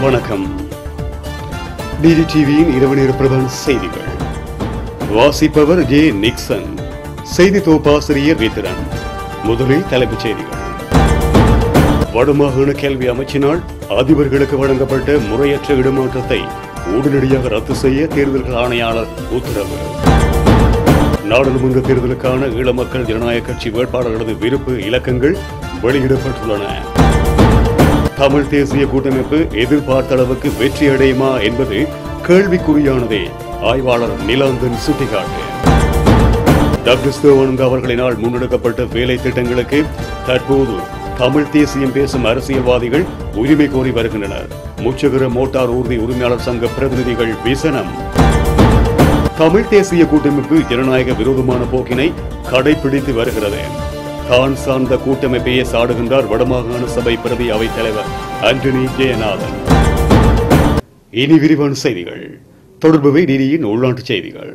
வணக்கம் டிடி டிவியின் இரவு நேர பிரதான செய்திகள் வாசிப்பவர் ஜே நிக்சன் செய்தி தொகுப்பாசிரியர் வித்திரன் முதலில் தலைப்புச் செய்திகள் வடமாகாண கல்வி அமைச்சினால் அதிபர்களுக்கு வழங்கப்பட்ட முறையற்ற இடமாற்றத்தை உடனடியாக ரத்து செய்ய தேர்தல்கள் ஆணையாளர் உத்தரவு நாடாளுமன்ற தேர்தலுக்கான ஈழ மக்கள் ஜனநாயக கட்சி வேட்பாளர்களது விருப்பு இலக்கங்கள் வெளியிடப்பட்டுள்ளன தமிழ் தேசிய கூட்டமைப்பு எதிர்பார்த்த அளவுக்கு வெற்றி அடையுமா என்பது கேள்விக்குறியானதே ஆய்வாளர் நிலாந்தன் சுட்டிக்காட்டு டக்ளஸ் தேவானந்த் அவர்களினால் முன்னெடுக்கப்பட்ட வேலை திட்டங்களுக்கு தற்போது தமிழ் தேசியம் பேசும் அரசியல்வாதிகள் உரிமை கோரி வருகின்றனர் முச்சகர மோட்டார் ஊர்தி உரிமையாளர் சங்க பிரதிநிதிகள் விசனம் தமிழ் தேசிய கூட்டமைப்பு ஜனநாயக விரோதமான போக்கினை கடைபிடித்து வருகிறது தான் சார்ந்த கூட்டமைப்பையே சாடுகின்றார் வடமாகாண சபை பிரதி அவைத் தலைவர் ஆண்டனி ஜெயநாதன் இனி விரிவான செய்திகள் தொடர்புவை டிடியின் உள்நாட்டு செய்திகள்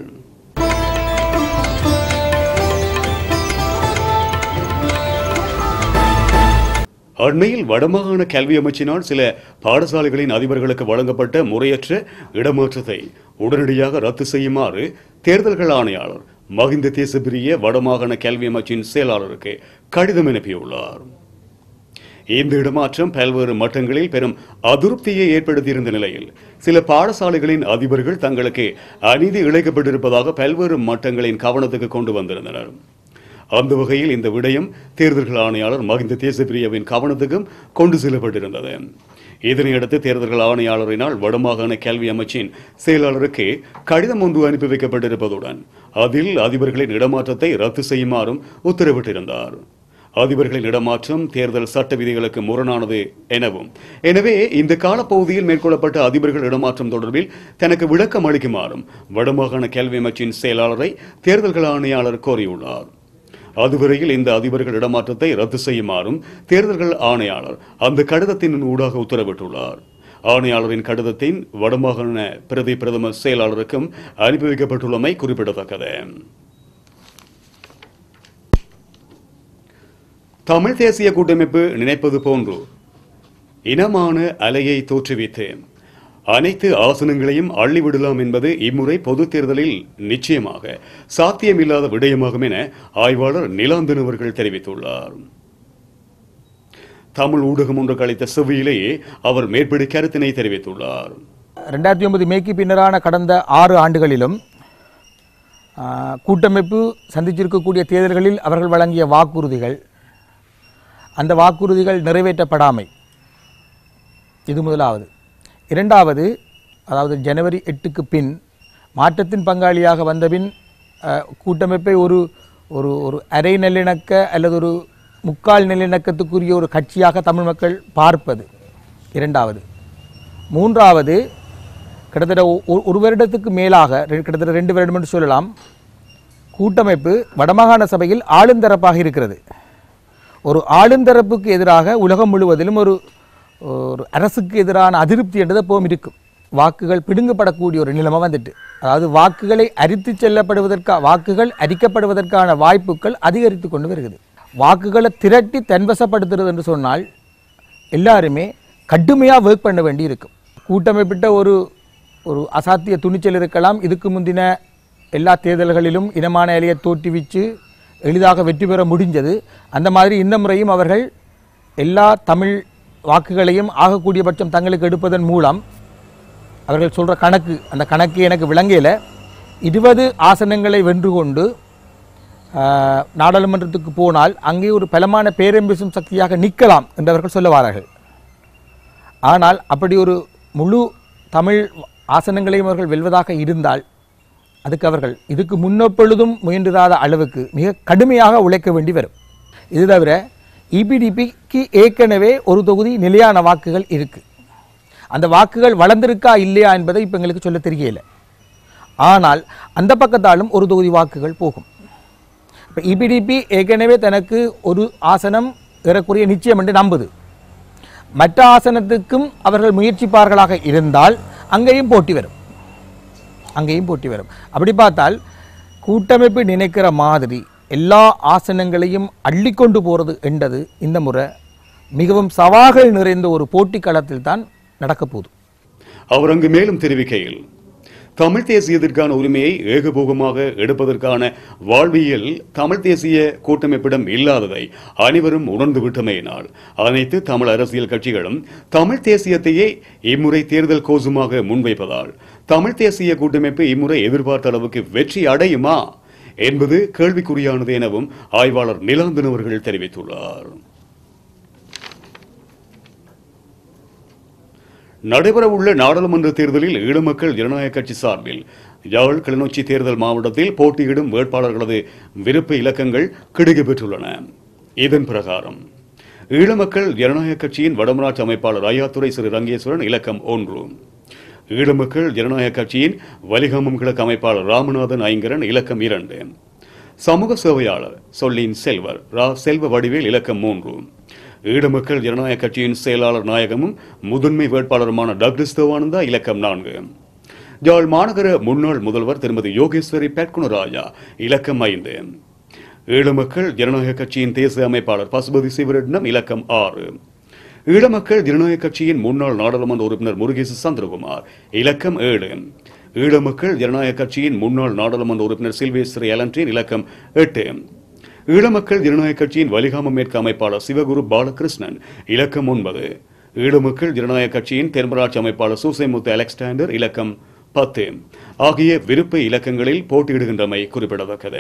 அண்மையில் வடமாகாண கல்வி அமைச்சினால் சில பாடசாலைகளின் அதிபர்களுக்கு வழங்கப்பட்ட முறையற்ற இடமாற்றத்தை உடனடியாக ரத்து செய்யுமாறு தேர்தல்கள் ஆணையாளர் மகிந்த தேசப்பிரிய வடமாகாண கல்வி அமைச்சின் செயலாளருக்கு கடிதம் அனுப்பியுள்ளார் இந்த இடமாற்றம் பல்வேறு மட்டங்களில் பெரும் அதிருப்தியை ஏற்படுத்தியிருந்த நிலையில் சில பாடசாலைகளின் அதிபர்கள் தங்களுக்கு அநீதி இழைக்கப்பட்டிருப்பதாக பல்வேறு மட்டங்களின் கவனத்துக்கு கொண்டு வந்திருந்தனர் அந்த வகையில் இந்த விடயம் தேர்தல்கள் ஆணையாளர் மகிந்த தேசப்பிரியவின் கவனத்துக்கும் கொண்டு செல்லப்பட்டிருந்தது இதனையடுத்து தேர்தல்கள் ஆணையாளரினால் வடமாகாண கல்வி அமைச்சின் செயலாளருக்கு கடிதம் ஒன்று அனுப்பி வைக்கப்பட்டிருப்பதுடன் அதில் அதிபர்களின் இடமாற்றத்தை ரத்து செய்யுமாறும் உத்தரவிட்டிருந்தார் அதிபர்களின் இடமாற்றம் தேர்தல் சட்ட விதிகளுக்கு முரணானது எனவும் எனவே இந்த காலப்பகுதியில் மேற்கொள்ளப்பட்ட அதிபர்கள் இடமாற்றம் தொடர்பில் தனக்கு விளக்கம் அளிக்குமாறும் வடமாகாண கல்வி அமைச்சின் செயலாளரை தேர்தல்கள் ஆணையாளர் கோரியுள்ளார் அதுவரையில் இந்த அதிபர்கள் இடமாற்றத்தை ரத்து செய்யுமாறும் தேர்தல்கள் ஆணையாளர் அந்த கடிதத்தின் ஊடாக உத்தரவிட்டுள்ளார் ஆணையாளரின் கடிதத்தின் வடமாகாண பிரதி பிரதம செயலாளருக்கும் அனுப்பி வைக்கப்பட்டுள்ளமை குறிப்பிடத்தக்கது தமிழ் தேசிய கூட்டமைப்பு நினைப்பது போன்று இனமான அலையை தோற்றுவித்து அனைத்து ஆசனங்களையும் அள்ளிவிடலாம் என்பது இம்முறை பொதுத் தேர்தலில் நிச்சயமாக சாத்தியமில்லாத விடயமாகும் என ஆய்வாளர் நிலாந்தன் அவர்கள் தெரிவித்துள்ளார் தமிழ் ஊடகம் ஒன்று அளித்த செவ்வியிலேயே அவர் மேற்படி கருத்தினை தெரிவித்துள்ளார் ரெண்டாயிரத்தி ஒன்பது மேற்கு பின்னரான கடந்த ஆறு ஆண்டுகளிலும் ஆ, கூட்டமைப்பு சந்திச்சிருக்கக்கூடிய தேர்தல்களில் அவர்கள் வழங்கிய வாக்குறுதிகள் அந்த வாக்குறுதிகள் நிறைவேற்றப்படாமை இது முதலாவது இரண்டாவது அதாவது ஜனவரி எட்டுக்கு பின் மாற்றத்தின் பங்காளியாக வந்தபின் ஆ, கூட்டமைப்பை ஒரு ஒரு ஒரு அரை நல்லிணக்க அல்லது ஒரு முக்கால் நல்லிணக்கத்துக்குரிய ஒரு கட்சியாக தமிழ் மக்கள் பார்ப்பது இரண்டாவது மூன்றாவது கிட்டத்தட்ட ஒ- ஒ- ஒரு வருடத்துக்கு மேலாக ரெ- கிட்டத்தட்ட ரெண்டு வருடம் என்று சொல்லலாம் கூட்டமைப்பு வடமாகாண சபையில் ஆளுந்தரப்பாக இருக்கிறது ஒரு ஆளுந்தரப்புக்கு எதிராக உலகம் முழுவதிலும் ஒரு ஒரு அரசுக்கு எதிரான அதிருப்தி என்றது எப்பவும் இருக்கும் வாக்குகள் பிடுங்கப்படக்கூடிய ஒரு நிலைமை வந்துட்டு அதாவது வாக்குகளை அரித்து செல்லப்படுவதற்கா வாக்குகள் அரிக்கப்படுவதற்கான வாய்ப்புகள் அதிகரித்து கொண்டு வருகிறது வாக்குகளை திரட்டி தன்வசப்படுத்துறது என்று சொன்னால் எல்லாருமே கடுமையாக ஒர்க் பண்ண வேண்டி இருக்கும் கூட்டமைப்பிட்ட ஒரு ஒரு அசாத்திய துணிச்சல் இருக்கலாம் இதுக்கு முந்தின எல்லா தேர்தல்களிலும் இனமான இலையை தோற்றுவிச்சு எளிதாக வெற்றி பெற முடிஞ்சது அந்த மாதிரி இந்த முறையும் அவர்கள் எல்லா தமிழ் வாக்குகளையும் ஆகக்கூடிய பட்சம் தங்களுக்கு எடுப்பதன் மூலம் அவர்கள் சொல்கிற கணக்கு அந்த கணக்கு எனக்கு விளங்கையில் இருபது ஆசனங்களை வென்று கொண்டு ஆஹ், நாடாளுமன்றத்துக்கு போனால் அங்கே ஒரு பலமான பேரம்பேசும் சக்தியாக நிற்கலாம் என்று அவர்கள் சொல்ல வாரார்கள் ஆனால் அப்படி ஒரு முழு தமிழ் ஆசனங்களையும் அவர்கள் வெல்வதாக இருந்தால் அதுக்கு அவர்கள் இதுக்கு முன்னெப்பொழுதும் முயன்றிராத அளவுக்கு மிக கடுமையாக உழைக்க வேண்டி வரும் இது தவிர இபிடிபிக்கு ஏற்கனவே ஒரு தொகுதி நிலையான வாக்குகள் இருக்கு அந்த வாக்குகள் வளர்ந்திருக்கா இல்லையா என்பதை இப்போ எங்களுக்கு சொல்ல தெரியல ஆனால் அந்த பக்கத்தாலும் ஒரு தொகுதி வாக்குகள் போகும் இப்போ இபிடிபி ஏற்கனவே தனக்கு ஒரு ஆசனம் ஏறக்குறைய நிச்சயம் என்று நம்புது மற்ற ஆசனத்துக்கும் அவர்கள் முயற்சிப்பார்களாக இருந்தால் அங்கேயும் போட்டி வரும் அங்கேயும் போட்டி வரும் அப்படி பார்த்தால் கூட்டமைப்பு நினைக்கிற மாதிரி எல்லா ஆசனங்களையும் அள்ளிக்கொண்டு போகிறது என்றது இந்த முறை மிகவும் சவால்கள் நிறைந்த ஒரு போட்டி களத்தில் தான் நடக்க போகுது அவர் அங்கு மேலும் தெரிவிக்கையில் தமிழ் தேசியத்திற்கான உரிமையை ஏகபோகமாக எடுப்பதற்கான வாழ்வியல் தமிழ் தேசிய கூட்டமைப்பிடம் இல்லாததை அனைவரும் உணர்ந்து விட்டமையினால் அனைத்து தமிழ் அரசியல் கட்சிகளும் தமிழ் தேசியத்தையே இம்முறை தேர்தல் கோசுமாக முன்வைப்பதால் தமிழ் தேசிய கூட்டமைப்பு இம்முறை எதிர்பார்த்த அளவுக்கு வெற்றி அடையுமா என்பது கேள்விக்குறியானது எனவும் ஆய்வாளர் நிலாந்தன் அவர்கள் தெரிவித்துள்ளார் நடைபெறவுள்ள நாடாளுமன்ற தேர்தலில் ஈழமக்கள் ஜனநாயக கட்சி சார்பில் யாழ் கிளிநொச்சி தேர்தல் மாவட்டத்தில் போட்டியிடும் வேட்பாளர்களது விருப்ப இலக்கங்கள் கிடைக்கப்பெற்றுள்ளன இதன் பிரகாரம் ஈழமக்கள் ஜனநாயக கட்சியின் வடமராட்சி அமைப்பாளர் ஐயாத்துறை சிறு ரங்கேஸ்வரன் இலக்கம் ஒன்று ஈழமக்கள் ஜனநாயக கட்சியின் வலிகாமம் கிழக்கு அமைப்பாளர் ராமநாதன் ஐங்கரன் இலக்கம் இரண்டு சமூக சேவையாளர் சொல்லின் செல்வர் ரா செல்வ வடிவேல் இலக்கம் மூன்று ஈழமக்கள் ஜனநாயக கட்சியின் செயலாளர் நாயகமும் முதன்மை வேட்பாளருமான டக்ளஸ் தேவானந்தா இலக்கம் நான்கு ஜாழ் மாநகர முன்னாள் முதல்வர் திருமதி யோகேஸ்வரி பெட்குணராஜா இலக்கம் ஐந்து ஈழமக்கள் ஜனநாயக கட்சியின் தேசிய அமைப்பாளர் பசுபதி சிவரெட்னம் இலக்கம் ஆறு ஈழமக்கள் ஜனநாயக கட்சியின் முன்னாள் நாடாளுமன்ற உறுப்பினர் முருகேசு சந்திரகுமார் இலக்கம் ஏழு ஈழமக்கள் ஜனநாயக கட்சியின் முன்னாள் நாடாளுமன்ற உறுப்பினர் சில்வேஸ்வரி அலன்றின் இலக்கம் எட்டு ஈழமக்கள் ஜனநாயக கட்சியின் வலிகாம மேற்கு அமைப்பாளர் சிவகுரு பாலகிருஷ்ணன் இலக்கம் ஒன்பது ஈழமக்கள் ஜனநாயக கட்சியின் தென்மராட்சி அமைப்பாளர் சூசைமுத்து அலெக்சாண்டர் இலக்கம் பத்து ஆகிய விருப்ப இலக்கங்களில் போட்டியிடுகின்றமை குறிப்பிடத்தக்கது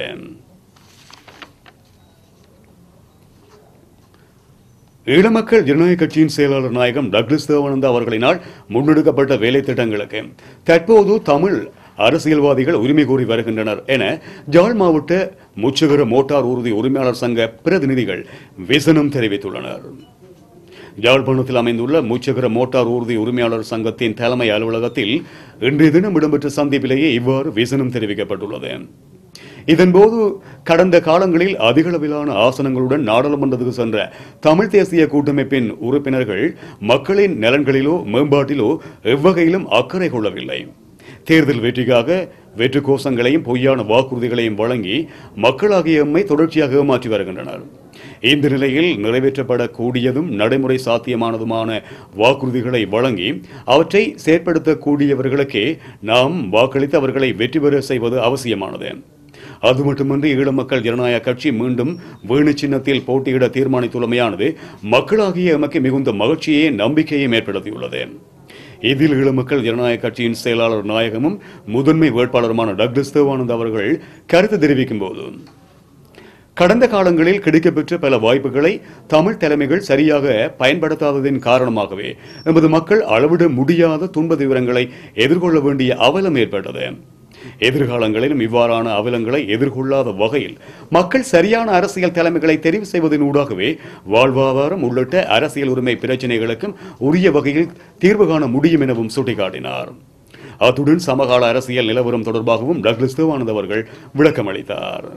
ஈழமக்கள் ஜனநாயக கட்சியின் செயலாளர் நாயகம் டக்ளஸ் தேவானந்தா அவர்களினால் முன்னெடுக்கப்பட்ட வேலை திட்டங்களுக்கு தற்போது தமிழ் அரசியல்வாதிகள் உரிமை கோரி வருகின்றனர் என ஜாழ் மாவட்ட முச்சகர மோட்டார் ஊர்தி உரிமையாளர் சங்க பிரதிநிதிகள் விசனம் தெரிவித்துள்ளனர் யாழ்ப்பாணத்தில் அமைந்துள்ள முச்சகர மோட்டார் ஊர்தி உரிமையாளர் சங்கத்தின் தலைமை அலுவலகத்தில் இன்றைய தினம் இடம்பெற்ற சந்திப்பிலேயே இவ்வாறு விசனம் தெரிவிக்கப்பட்டுள்ளது இதன்போது கடந்த காலங்களில் அதிகளவிலான ஆசனங்களுடன் நாடாளுமன்றத்துக்கு சென்ற தமிழ் தேசிய கூட்டமைப்பின் உறுப்பினர்கள் மக்களின் நலன்களிலோ மேம்பாட்டிலோ எவ்வகையிலும் அக்கறை கொள்ளவில்லை தேர்தல் வெற்றிக்காக வெற்று கோஷங்களையும் பொய்யான வாக்குறுதிகளையும் வழங்கி மக்களாகிய எம்மை தொடர்ச்சியாக ஏமாற்றி வருகின்றனர் இந்த நிலையில் நிறைவேற்றப்படக்கூடியதும் நடைமுறை சாத்தியமானதுமான வாக்குறுதிகளை வழங்கி அவற்றை செயற்படுத்தக்கூடியவர்களுக்கே நாம் வாக்களித்து அவர்களை வெற்றி பெற செய்வது அவசியமானது அது மட்டுமன்றி ஈழ மக்கள் ஜனநாயக கட்சி மீண்டும் வேணு சின்னத்தில் போட்டியிட தீர்மானித்துள்ளமையானது மக்களாகிய எமக்கு மிகுந்த மகிழ்ச்சியே நம்பிக்கையும் ஏற்படுத்தியுள்ளது இதில் ஈழ மக்கள் ஜனநாயக கட்சியின் செயலாளர் நாயகமும் முதன்மை வேட்பாளருமான டக்ளஸ் தேவானந்த் அவர்கள் கருத்து தெரிவிக்கும் போது கடந்த காலங்களில் கிடைக்கப்பெற்ற பல வாய்ப்புகளை தமிழ் தலைமைகள் சரியாக பயன்படுத்தாததின் காரணமாகவே நமது மக்கள் அளவிட முடியாத துன்ப விவரங்களை எதிர்கொள்ள வேண்டிய அவலம் ஏற்பட்டது எதிர்காலங்களிலும் இவ்வாறான அவலங்களை எதிர்கொள்ளாத வகையில் மக்கள் சரியான அரசியல் தலைமைகளை தெரிவு செய்வதன் ஊடாகவே வாழ்வாதாரம் உள்ளிட்ட அரசியல் உரிமை பிரச்சினைகளுக்கும் உரிய வகையில் தீர்வு காண முடியும் எனவும் சுட்டிக்காட்டினார் அத்துடன் சமகால அரசியல் நிலவரம் தொடர்பாகவும் டக்ளஸ் தேவானந்த் அவர்கள் விளக்கமளித்தார்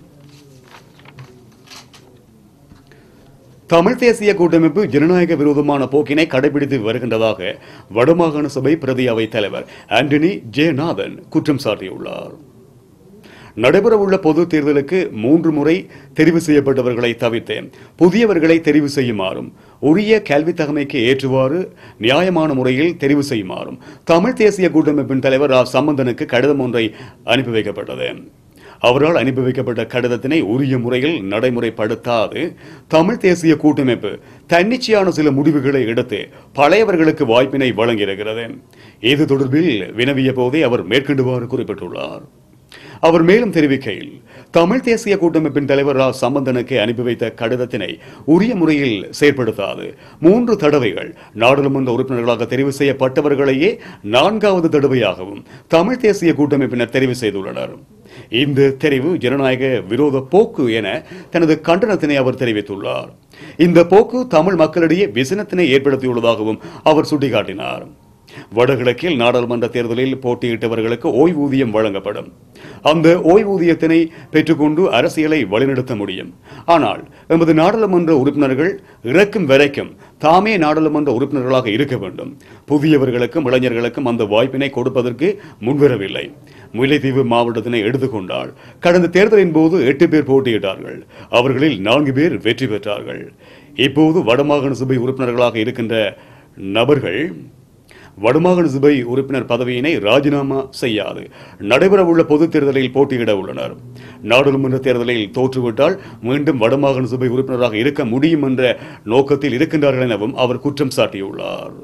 தமிழ் தேசிய கூட்டமைப்பு ஜனநாயக விரோதமான போக்கினை கடைபிடித்து வருகின்றதாக வடமாகாண சபை பிரதி அவைத் தலைவர் ஆண்டனி ஜெயநாதன் குற்றம் சாட்டியுள்ளார் நடைபெறவுள்ள பொது தேர்தலுக்கு மூன்று முறை தெரிவு செய்யப்பட்டவர்களை தவிர்த்து புதியவர்களை தெரிவு செய்யுமாறும் உரிய கல்வி தகமைக்கு ஏற்றுவாறு நியாயமான முறையில் தெரிவு செய்யுமாறும் தமிழ் தேசிய கூட்டமைப்பின் தலைவர் ரா சம்பந்தனுக்கு கடிதம் ஒன்றை அனுப்பி வைக்கப்பட்டது அவரால் அனுப்பி வைக்கப்பட்ட கடிதத்தினை உரிய முறையில் நடைமுறைப்படுத்தாது தமிழ் தேசிய கூட்டமைப்பு தன்னிச்சையான சில முடிவுகளை எடுத்து பழையவர்களுக்கு வாய்ப்பினை வழங்கியிருக்கிறது இது தொடர்பில் வினவிய போதே அவர் மேற்கொண்டுவாறு குறிப்பிட்டுள்ளார் அவர் மேலும் தெரிவிக்கையில் தமிழ் தேசிய கூட்டமைப்பின் தலைவர் ரா சம்பந்தனுக்கு அனுப்பி வைத்த கடிதத்தினை உரிய முறையில் செயற்படுத்தாது மூன்று தடவைகள் நாடாளுமன்ற உறுப்பினர்களாக தெரிவு செய்யப்பட்டவர்களையே நான்காவது தடவையாகவும் தமிழ் தேசிய கூட்டமைப்பினர் தெரிவு செய்துள்ளனர் இந்த தெரிவு ஜனநாயக விரோத போக்கு என தனது கண்டனத்தினை அவர் தெரிவித்துள்ளார் இந்த போக்கு தமிழ் மக்களிடையே விசனத்தினை ஏற்படுத்தியுள்ளதாகவும் அவர் சுட்டிக்காட்டினார் வடகிழக்கில் நாடாளுமன்ற தேர்தலில் போட்டியிட்டவர்களுக்கு ஓய்வூதியம் வழங்கப்படும் அந்த ஓய்வூதியத்தினை பெற்றுக்கொண்டு அரசியலை வழிநடத்த முடியும் ஆனால் எமது நாடாளுமன்ற உறுப்பினர்கள் இறக்கும் வரைக்கும் தாமே நாடாளுமன்ற உறுப்பினர்களாக இருக்க வேண்டும் புதியவர்களுக்கும் இளைஞர்களுக்கும் அந்த வாய்ப்பினை கொடுப்பதற்கு முன்வரவில்லை முல்லைத்தீவு மாவட்டத்தினை எடுத்துக்கொண்டால் கடந்த தேர்தலின் போது எட்டு பேர் போட்டியிட்டார்கள் அவர்களில் நான்கு பேர் வெற்றி பெற்றார்கள் இப்போது வடமாகாண சபை உறுப்பினர்களாக இருக்கின்ற நபர்கள் வடமாகாண சபை உறுப்பினர் பதவியினை ராஜினாமா செய்யாது நடைபெறவுள்ள பொதுத் தேர்தலில் போட்டியிட உள்ளனர் நாடாளுமன்ற தேர்தலில் தோற்றுவிட்டால் மீண்டும் வடமாகாண சபை உறுப்பினராக இருக்க முடியும் என்ற நோக்கத்தில் இருக்கின்றார்கள் எனவும் அவர் குற்றம் சாட்டியுள்ளார்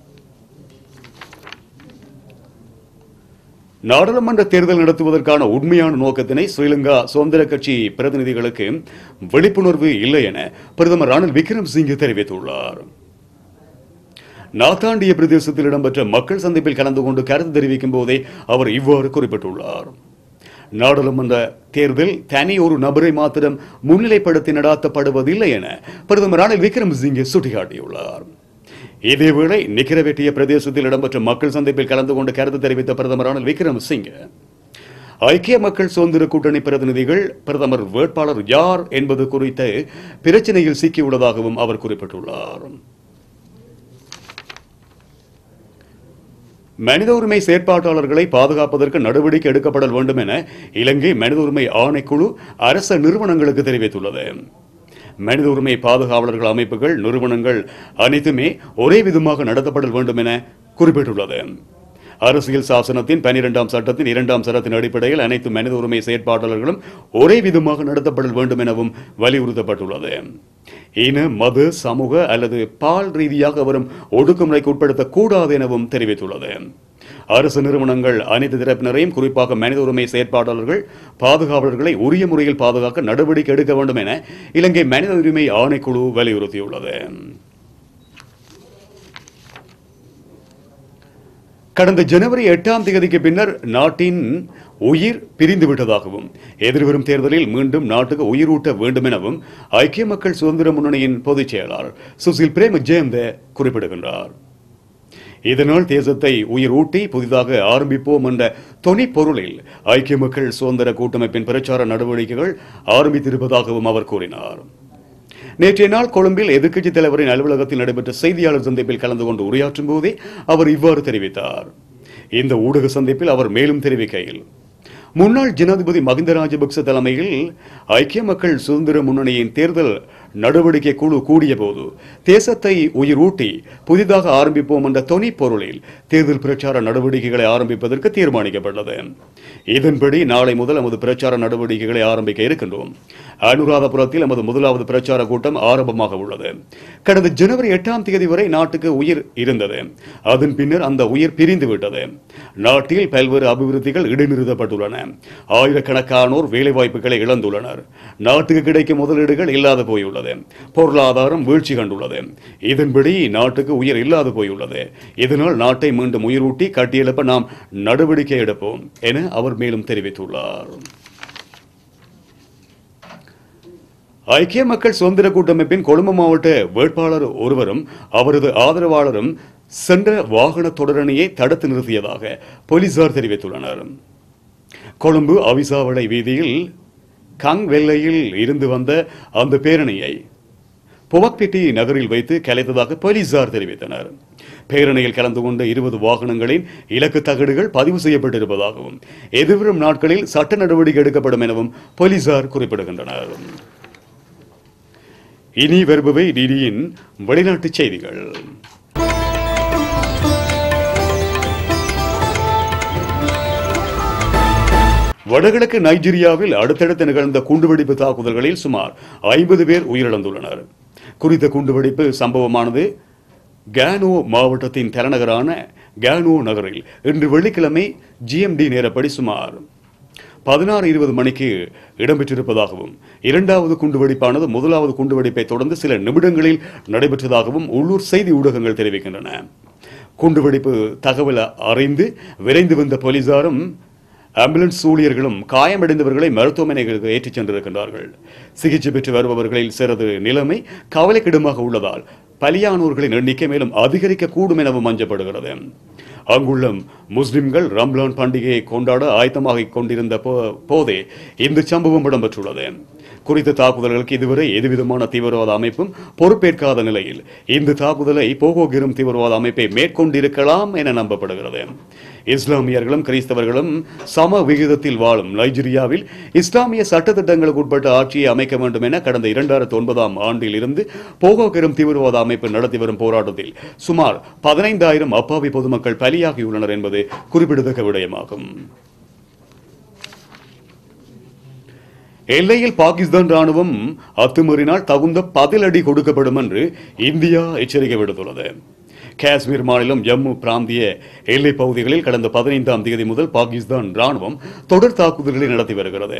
நாடாளுமன்ற தேர்தல் நடத்துவதற்கான உண்மையான நோக்கத்தினை ஸ்ரீலங்கா சுதந்திர கட்சி பிரதிநிதிகளுக்கு விழிப்புணர்வு இல்லை என பிரதமர் ரணில் விக்ரம்சிங்கே தெரிவித்துள்ளார் நாத்தாண்டிய பிரதேசத்தில் இடம்பெற்ற மக்கள் சந்திப்பில் கலந்து கொண்டு கருத்து தெரிவிக்கும் போதே அவர் இவ்வாறு குறிப்பிட்டுள்ளார் நாடாளுமன்ற தேர்தல் தனி ஒரு நபரை மாத்திரம் முன்னிலைப்படுத்தி நடாத்தப்படுவதில்லை என பிரதமர் ரணில் விக்ரமசிங்கே சுட்டிக்காட்டியுள்ளார் இதேவேளை நிக்கரவெட்டிய பிரதேசத்தில் இடம்பெற்ற மக்கள் சந்திப்பில் கலந்து கொண்டு கருத்து தெரிவித்த பிரதமர் ரணில் விக்ரமசிங்கே ஐக்கிய மக்கள் சுதந்திர கூட்டணி பிரதிநிதிகள் பிரதமர் வேட்பாளர் யார் என்பது குறித்த பிரச்சனையில் சிக்கியுள்ளதாகவும் அவர் குறிப்பிட்டுள்ளார் மனித உரிமை செயற்பாட்டாளர்களை பாதுகாப்பதற்கு நடவடிக்கை எடுக்கப்பட வேண்டும் என இலங்கை மனித உரிமை ஆணைக்குழு அரச நிறுவனங்களுக்கு தெரிவித்துள்ளது மனித உரிமை பாதுகாவலர்கள் அமைப்புகள் நிறுவனங்கள் அனைத்துமே ஒரே விதமாக நடத்தப்பட வேண்டும் என குறிப்பிட்டுள்ளது அரசியல் சாசனத்தின் பனிரெண்டாம் சட்டத்தின் இரண்டாம் சட்டத்தின் அடிப்படையில் அனைத்து மனித உரிமை செயற்பாட்டாளர்களும் ஒரே விதமாக நடத்தப்பட வேண்டும் எனவும் வலியுறுத்தப்பட்டுள்ளது இன மத சமூக அல்லது பால் ரீதியாக வரும் ஒடுக்குமுறைக்கு உட்படுத்தக்கூடாது எனவும் தெரிவித்துள்ளது அரசு நிறுவனங்கள் அனைத்து தரப்பினரையும் குறிப்பாக மனித உரிமை செயற்பாட்டாளர்கள் பாதுகாவலர்களை உரிய முறையில் பாதுகாக்க நடவடிக்கை எடுக்க வேண்டும் என இலங்கை மனித உரிமை ஆணைக்குழு வலியுறுத்தியுள்ளது கடந்த ஜனவரி எட்டாம் தேதிக்கு பின்னர் நாட்டின் உயிர் பிரிந்து விட்டதாகவும் எதிர்வரும் தேர்தலில் மீண்டும் நாட்டுக்கு உயிரூட்ட வேண்டும் எனவும் ஐக்கிய மக்கள் சுதந்திர முன்னணியின் பொதுச் செயலாளர் சுசில் பிரேம ஜெயந்த குறிப்பிடுகின்றார் இதனால் தேசத்தை உயிர் ஊட்டி புதிதாக ஆரம்பிப்போம் என்ற தொனி பொருளில் ஐக்கிய மக்கள் சுதந்திர கூட்டமைப்பின் பிரச்சார நடவடிக்கைகள் ஆரம்பித்திருப்பதாகவும் அவர் கூறினார் நேற்றைய நாள் கொழும்பில் எதிர்க்கட்சித் தலைவரின் அலுவலகத்தில் நடைபெற்ற செய்தியாளர் சந்திப்பில் கலந்து கொண்டு உரையாற்றும் போதே அவர் இவ்வாறு தெரிவித்தார் இந்த ஊடக சந்திப்பில் அவர் மேலும் தெரிவிக்கையில் முன்னாள் ஜனாதிபதி மகிந்த ராஜபக்ச தலைமையில் ஐக்கிய மக்கள் சுதந்திர முன்னணியின் தேர்தல் நடவடிக்கை குழு கூடிய போது தேசத்தை உயிர் ஊட்டி புதிதாக ஆரம்பிப்போம் என்ற தொனி பொருளில் தேர்தல் பிரச்சார நடவடிக்கைகளை ஆரம்பிப்பதற்கு தீர்மானிக்கப்பட்டது இதன்படி நாளை முதல் நமது பிரச்சார நடவடிக்கைகளை ஆரம்பிக்க இருக்கின்றோம் அனுராதபுரத்தில் நமது முதலாவது பிரச்சார கூட்டம் ஆரம்பமாக உள்ளது கடந்த ஜனவரி எட்டாம் தேதி வரை நாட்டுக்கு உயிர் இருந்தது அதன் பின்னர் அந்த உயிர் பிரிந்து விட்டது நாட்டில் பல்வேறு அபிவிருத்திகள் இடைநிறுத்தப்பட்டுள்ளன ஆயிரக்கணக்கானோர் வேலைவாய்ப்புகளை இழந்துள்ளனர் நாட்டுக்கு கிடைக்கும் முதலீடுகள் இல்லாது போயுள்ளது பொருளாதாரம் வீழ்ச்சி கண்டுள்ளது இதன்படி நாட்டுக்கு உயிர் இல்லாது போயுள்ளது இதனால் நாட்டை மீண்டும் உயிரூட்டி கட்டியெழுப்ப நாம் நடவடிக்கை எடுப்போம் என அவர் மேலும் தெரிவித்துள்ளார் ஐக்கிய மக்கள் சுதந்திர கூட்டமைப்பின் கொழும்பு மாவட்ட வேட்பாளர் ஒருவரும் அவரது ஆதரவாளரும் சென்ற வாகன தொடரணியை தடுத்து நிறுத்தியதாக போலீசார் தெரிவித்துள்ளனர் கொழும்பு அவிசாவளை வீதியில் கங் வெள்ளையில் இருந்து வந்த அந்த பேரணியை புவக்பெட்டி நகரில் வைத்து கலைத்ததாக போலீசார் தெரிவித்தனர் பேரணியில் கலந்து கொண்ட இருபது வாகனங்களின் இலக்கு தகடுகள் பதிவு செய்யப்பட்டிருப்பதாகவும் எதிர்வரும் நாட்களில் சட்ட நடவடிக்கை எடுக்கப்படும் எனவும் போலீசார் குறிப்பிடுகின்றனர் இனி வருபவை டிடியின் வெளிநாட்டுச் செய்திகள் வடகிழக்கு நைஜீரியாவில் அடுத்தடுத்து நிகழ்ந்த குண்டுவெடிப்பு தாக்குதல்களில் சுமார் ஐம்பது பேர் உயிரிழந்துள்ளனர் குறித்த குண்டுவெடிப்பு சம்பவமானது கேனோ மாவட்டத்தின் தலைநகரான கேனோ நகரில் இன்று வெள்ளிக்கிழமை ஜிஎம்டி நேரப்படி சுமார் பதினாறு இருபது மணிக்கு இடம்பெற்றிருப்பதாகவும் இரண்டாவது குண்டுவெடிப்பானது முதலாவது குண்டுவெடிப்பை தொடர்ந்து சில நிமிடங்களில் நடைபெற்றதாகவும் உள்ளூர் செய்தி ஊடகங்கள் தெரிவிக்கின்றன குண்டுவெடிப்பு தகவல் அறிந்து விரைந்து வந்த போலீசாரும் ஆம்புலன்ஸ் ஊழியர்களும் காயமடைந்தவர்களை மருத்துவமனைகளுக்கு ஏற்றிச் சென்றிருக்கின்றார்கள் சிகிச்சை பெற்று வருபவர்களில் சிறிது நிலைமை கவலைக்கிடமாக உள்ளதால் பலியானோர்களின் எண்ணிக்கை மேலும் அதிகரிக்க கூடும் எனவும் அஞ்சப்படுகிறது அங்குள்ள முஸ்லிம்கள் ரம்லான் பண்டிகையை கொண்டாட ஆயத்தமாக கொண்டிருந்த போ- போதே இந்த சம்பவம் இடம்பெற்றுள்ளது குறித்த தாக்குதல்களுக்கு இதுவரை எதுவிதமான தீவிரவாத அமைப்பும் பொறுப்பேற்காத நிலையில் இந்த தாக்குதலை போகோகிரும் தீவிரவாத அமைப்பை மேற்கொண்டிருக்கலாம் என நம்பப்படுகிறது இஸ்லாமியர்களும் கிறிஸ்தவர்களும் சம விகிதத்தில் வாழும் நைஜீரியாவில் இஸ்லாமிய சட்டத்திட்டங்களுக்கு உட்பட்ட ஆட்சியை அமைக்க வேண்டும் என கடந்த இரண்டாயிரத்தி ஒன்பதாம் ஆண்டில் இருந்து போகோகிரும் தீவிரவாத அமைப்பு நடத்தி வரும் போராட்டத்தில் சுமார் பதினைந்தாயிரம் அப்பாவி பொதுமக்கள் பலியாகியுள்ளனர் என்பது குறிப்பிடத்தக்க விடயமாகும் எல்லையில் பாகிஸ்தான் ராணுவம் அத்துமீறினால் தகுந்த பதிலடி கொடுக்கப்படும் என்று இந்தியா எச்சரிக்கை விடுத்துள்ளது காஷ்மீர் மாநிலம் ஜம்மு பிராந்திய எல்லைப் பகுதிகளில் கடந்த பதினைந்தாம் தேதி முதல் பாகிஸ்தான் ராணுவம் தொடர் தாக்குதல்களை நடத்தி வருகிறது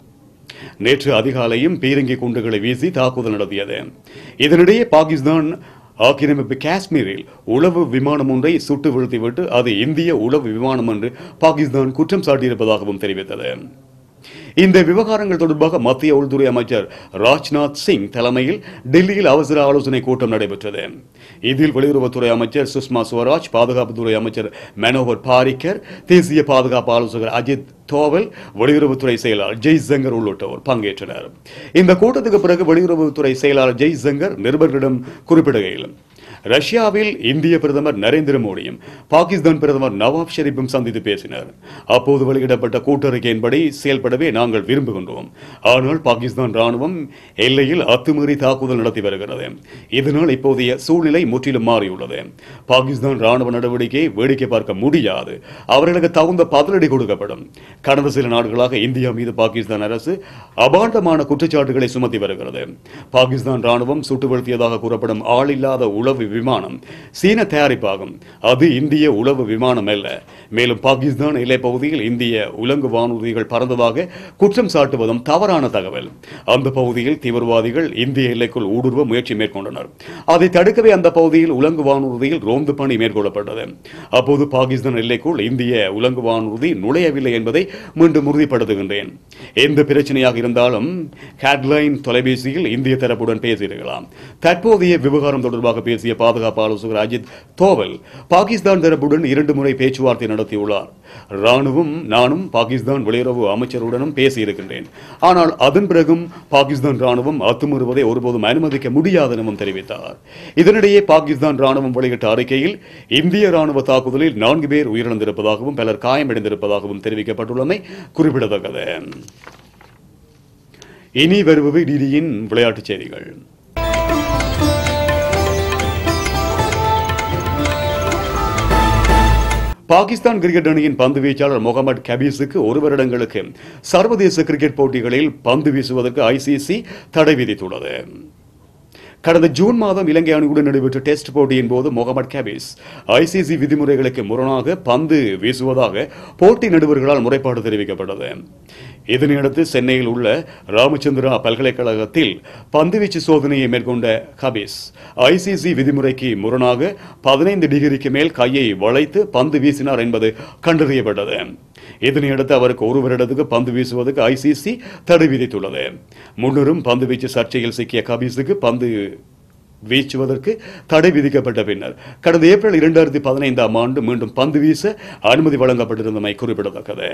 நேற்று அதிகாலையும் பீரங்கி குண்டுகளை வீசி தாக்குதல் நடத்தியது இதனிடையே பாகிஸ்தான் ஆக்கிரமிப்பு காஷ்மீரில் உளவு விமானம் ஒன்றை சுட்டு வீழ்த்திவிட்டு அது இந்திய உளவு விமானம் என்று பாகிஸ்தான் குற்றம் சாட்டியிருப்பதாகவும் தெரிவித்தது இந்த விவகாரங்கள் தொடர்பாக மத்திய உள்துறை அமைச்சர் ராஜ்நாத் சிங் தலைமையில் டெல்லியில் அவசர ஆலோசனை கூட்டம் நடைபெற்றது இதில் வெளியுறவுத்துறை அமைச்சர் சுஷ்மா ஸ்வராஜ் பாதுகாப்புத்துறை அமைச்சர் மனோகர் பாரிக்கர் தேசிய பாதுகாப்பு ஆலோசகர் அஜித் தோவல் வெளியுறவுத்துறை செயலாளர் ஜெய்சங்கர் உள்ளிட்டோர் பங்கேற்றனர் இந்த கூட்டத்துக்கு பிறகு வெளியுறவுத்துறை செயலாளர் ஜெய்சங்கர் நிருபர்களிடம் குறிப்பிடுகையில் ரஷ்யாவில் இந்திய பிரதமர் நரேந்திர மோடியும் பாகிஸ்தான் பிரதமர் நவாப் ஷெரீப்பும் சந்தித்து பேசினர் அப்போது வெளியிடப்பட்ட கூட்டறிக்கையின்படி செயல்படவே நாங்கள் விரும்புகின்றோம் ஆனால் பாகிஸ்தான் ராணுவம் எல்லையில் அத்துமீறி தாக்குதல் நடத்தி வருகிறது இதனால் இப்போதைய சூழ்நிலை முற்றிலும் மாறியுள்ளது பாகிஸ்தான் ராணுவ நடவடிக்கையை வேடிக்கை பார்க்க முடியாது அவர்களுக்கு தகுந்த பதிலடி கொடுக்கப்படும் கடந்த சில நாட்களாக இந்தியா மீது பாகிஸ்தான் அரசு அபாண்டமான குற்றச்சாட்டுகளை சுமத்தி வருகிறது பாகிஸ்தான் ராணுவம் சுட்டு வீழ்த்தியதாக கூறப்படும் ஆளில்லாத உளவு விமானம் சீன தயாரிப்பாகும் அது இந்திய உளவு விமானம் அல்ல மேலும் பாகிஸ்தான் எல்லைப் பகுதியில் இந்திய உலங்கு வானூர்திகள் பறந்ததாக குற்றம் சாட்டுவதும் தவறான தகவல் அந்த பகுதியில் தீவிரவாதிகள் இந்திய எல்லைக்குள் ஊடுருவ முயற்சி மேற்கொண்டனர் அதை தடுக்கவே அந்த பகுதியில் உலங்கு வானூர்தியில் ரோந்து பணி மேற்கொள்ளப்பட்டது அப்போது பாகிஸ்தான் எல்லைக்குள் இந்திய உலங்கு வானூர்தி நுழையவில்லை என்பதை மீண்டும் உறுதிப்படுத்துகின்றேன் எந்த பிரச்சனையாக இருந்தாலும் ஹேட்லைன் தொலைபேசியில் இந்திய தரப்புடன் பேசியிருக்கலாம் தற்போதைய விவகாரம் தொடர்பாக பேசிய பாதுகாப்பு ஆலோசகர் அஜித் தோவல் பாகிஸ்தான் தரப்புடன் இரண்டு முறை பேச்சுவார்த்தை நடத்தியுள்ளார் ராணுவம் நானும் பாகிஸ்தான் வெளியுறவு அமைச்சருடனும் பேசியிருக்கின்றேன் ஆனால் அதன் பிறகும் பாகிஸ்தான் ராணுவம் அத்துமீறுவதை ஒருபோதும் அனுமதிக்க முடியாது எனவும் தெரிவித்தார் இதனிடையே பாகிஸ்தான் ராணுவம் வெளியிட்ட அறிக்கையில் இந்திய ராணுவ தாக்குதலில் நான்கு பேர் உயிரிழந்திருப்பதாகவும் பலர் காயமடைந்திருப்பதாகவும் தெரிவிக்கப்பட்டுள்ளமை குறிப்பிடத்தக்கது இனி வருபவை டிடியின் விளையாட்டுச் செய்திகள் பாகிஸ்தான் கிரிக்கெட் அணியின் பந்து வீச்சாளர் முகமது கபீஸுக்கு ஒரு வருடங்களுக்கு சர்வதேச கிரிக்கெட் போட்டிகளில் பந்து வீசுவதற்கு ஐசிசி தடை விதித்துள்ளது கடந்த ஜூன் மாதம் இலங்கை அணியுடன் நடைபெற்ற டெஸ்ட் போட்டியின் போது முகமது கபீஸ் ஐசிசி விதிமுறைகளுக்கு முரணாக பந்து வீசுவதாக போட்டி நடுவர்களால் முறைப்பாடு தெரிவிக்கப்பட்டது இதனையடுத்து சென்னையில் உள்ள ராமச்சந்திரா பல்கலைக்கழகத்தில் பந்துவீச்சு சோதனையை மேற்கொண்ட கபீஸ் ஐசிசி விதிமுறைக்கு முரணாக பதினைந்து டிகிரிக்கு மேல் கையை வளைத்து பந்து வீசினார் என்பது கண்டறியப்பட்டது இதனையடுத்து அவருக்கு ஒரு வருடத்துக்கு பந்து வீசுவதற்கு ஐசிசி தடை விதித்துள்ளது முன்னரும் பந்து வீச்சு சர்ச்சையில் சிக்கிய கபீஸுக்கு பந்து வீச்சுவதற்கு தடை விதிக்கப்பட்ட பின்னர் கடந்த ஏப்ரல் இரண்டாயிரத்தி பதினைந்தாம் ஆண்டு மீண்டும் பந்து வீச அனுமதி வழங்கப்பட்டிருந்தமை குறிப்பிடத்தக்கது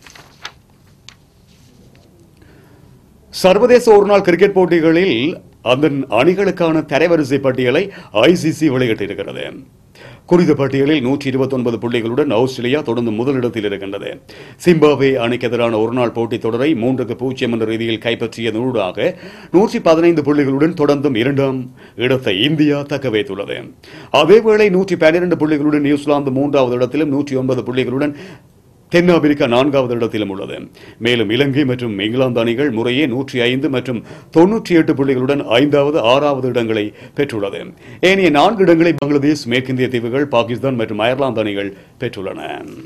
சர்வதேச ஒருநாள் கிரிக்கெட் போட்டிகளில் அதன் அணிகளுக்கான தரவரிசை பட்டியலை ஐசிசி வெளியிட்டிருக்கிறது குறித்த பட்டியலில் நூற்றி இருபத்தொன்பது புள்ளிகளுடன் ஆஸ்திரேலியா தொடர்ந்து முதலிடத்தில் இருக்கின்றது சிம்பாப்வே அணிக்கு எதிரான ஒருநாள் போட்டித் தொடரை மூன்றுக்கு பூஜ்ஜியம் என்ற ரீதியில் கைப்பற்றியதனூடாக நூற்றி பதினைந்து புள்ளிகளுடன் தொடர்ந்தும் இரண்டாம் இடத்தை இந்தியா தக்க வைத்துள்ளது அதேவேளை நூற்றி பன்னிரண்டு புள்ளிகளுடன் நியூசிலாந்து மூன்றாவது இடத்திலும் நூற்றி ஒன்பது புள்ளிகளுடன் தென்னாப்பிரிக்கா நான்காவது இடத்திலும் உள்ளது மேலும் இலங்கை மற்றும் இங்கிலாந்து அணிகள் முறையே நூற்றி ஐந்து மற்றும் தொன்னூற்றி எட்டு புள்ளிகளுடன் ஐந்தாவது ஆறாவது இடங்களை பெற்றுள்ளது ஏனைய நான்கு இடங்களை பங்களாதேஷ் மேற்கிந்திய தீவுகள் பாகிஸ்தான் மற்றும் அயர்லாந்து அணிகள் பெற்றுள்ளன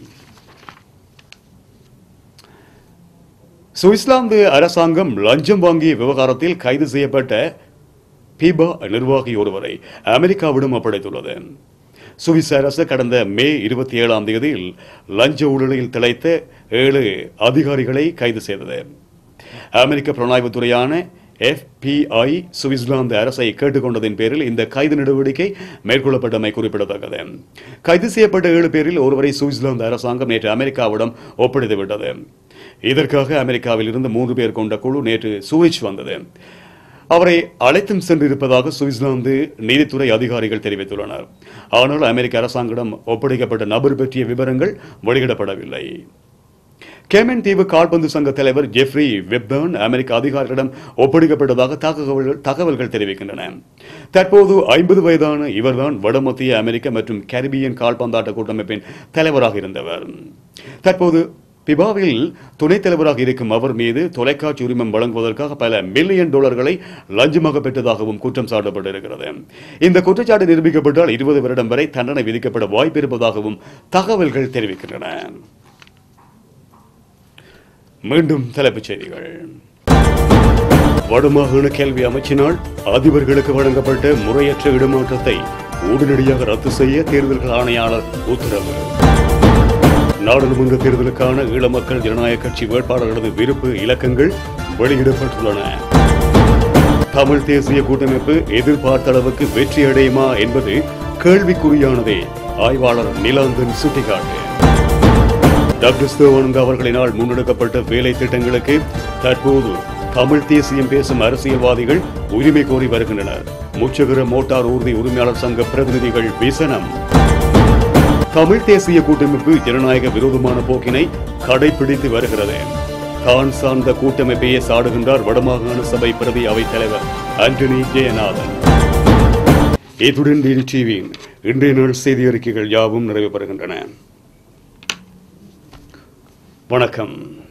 சுவிட்சர்லாந்து அரசாங்கம் லஞ்சம் வாங்கிய விவகாரத்தில் கைது செய்யப்பட்ட பீபா நிர்வாகி ஒருவரை அமெரிக்காவிடம் ஒப்படைத்துள்ளது சுவிஸ் அரசு கடந்த மே இருபத்தி ஏழாம் தேதியில் லஞ்ச ஊழலில் திளைத்த ஏழு அதிகாரிகளை கைது செய்தது அமெரிக்க புலனாய்வுத்துறையான எஃபிஐ சுவிட்சர்லாந்து அரசை கேட்டுக்கொண்டதின் பேரில் இந்த கைது நடவடிக்கை மேற்கொள்ளப்பட்டமை குறிப்பிடத்தக்கது கைது செய்யப்பட்ட ஏழு பேரில் ஒருவரை சுவிட்சர்லாந்து அரசாங்கம் நேற்று அமெரிக்காவிடம் ஒப்படைத்துவிட்டது இதற்காக அமெரிக்காவில் இருந்து மூன்று பேர் கொண்ட குழு நேற்று சுவிச் வந்தது அவரை அழைத்தும் சென்றிருப்பதாக சுவிட்சர்லாந்து நீதித்துறை அதிகாரிகள் தெரிவித்துள்ளனர் ஆனால் அமெரிக்க அரசாங்கிடம் ஒப்படைக்கப்பட்ட நபர் பற்றிய விவரங்கள் வெளியிடப்படவில்லை கேமன் தீவு கால்பந்து சங்க தலைவர் ஜெஃப்ரி வெப்தான் அமெரிக்க அதிகாரிகளிடம் ஒப்படைக்கப்பட்டதாக தகவல்கள் தகவல்கள் தெரிவிக்கின்றன தற்போது ஐம்பது வயதான இவர்தான் வடமத்திய அமெரிக்க மற்றும் கரிபியன் கால்பந்தாட்ட கூட்டமைப்பின் தலைவராக இருந்தவர் தற்போது பிபாவில் துணைத் தலைவராக இருக்கும் அவர் மீது தொலைக்காட்சி உரிமம் வழங்குவதற்காக பல மில்லியன் டாலர்களை லஞ்சமாக பெற்றதாகவும் குற்றம் சாட்டப்பட்டிருக்கிறது இந்த குற்றச்சாட்டு நிரூபிக்கப்பட்டால் இருபது வருடம் வரை தண்டனை விதிக்கப்பட வாய்ப்பு இருப்பதாகவும் தகவல்கள் தெரிவிக்கின்றன மீண்டும் தலைப்புச் செய்திகள் வடமாகாண கல்வி அமைச்சினால் அதிபர்களுக்கு வழங்கப்பட்ட முறையற்ற இடமாற்றத்தை உடனடியாக ரத்து செய்ய தேர்தல்கள் ஆணையாளர் உத்தரவு நாடாளுமன்ற தேர்தலுக்கான ஈழ மக்கள் ஜனநாயக கட்சி வேட்பாளர்களது விருப்பு இலக்கங்கள் வெளியிடப்பட்டுள்ளன தமிழ் தேசிய கூட்டமைப்பு எதிர்பார்த்த அளவுக்கு வெற்றி அடையுமா என்பது கேள்விக்குறியானதே ஆய்வாளர் நிலாந்தன் சுட்டிக்காட்டு டாக்டர் சிவானந்த அவர்களினால் முன்னெடுக்கப்பட்ட வேலை திட்டங்களுக்கு தற்போது தமிழ் தேசியம் பேசும் அரசியல்வாதிகள் உரிமை கோரி வருகின்றனர் முச்சகர மோட்டார் ஊர்தி உரிமையாளர் சங்க பிரதிநிதிகள் விசனம் தமிழ் தேசிய கூட்டமைப்பு ஜனநாயக விரோதமான போக்கினை கடைபிடித்து வருகிறது தான் சார்ந்த கூட்டமைப்பையே சாடுகின்றார் வடமாகாண சபை பிரதி அவைத் தலைவர் ஆண்டனி ஜெயநாதன் இத்துடன் டிடி டிவியின் இன்றைய நாள் செய்தி அறிக்கைகள் யாவும் நிறைவு பெறுகின்றன வணக்கம்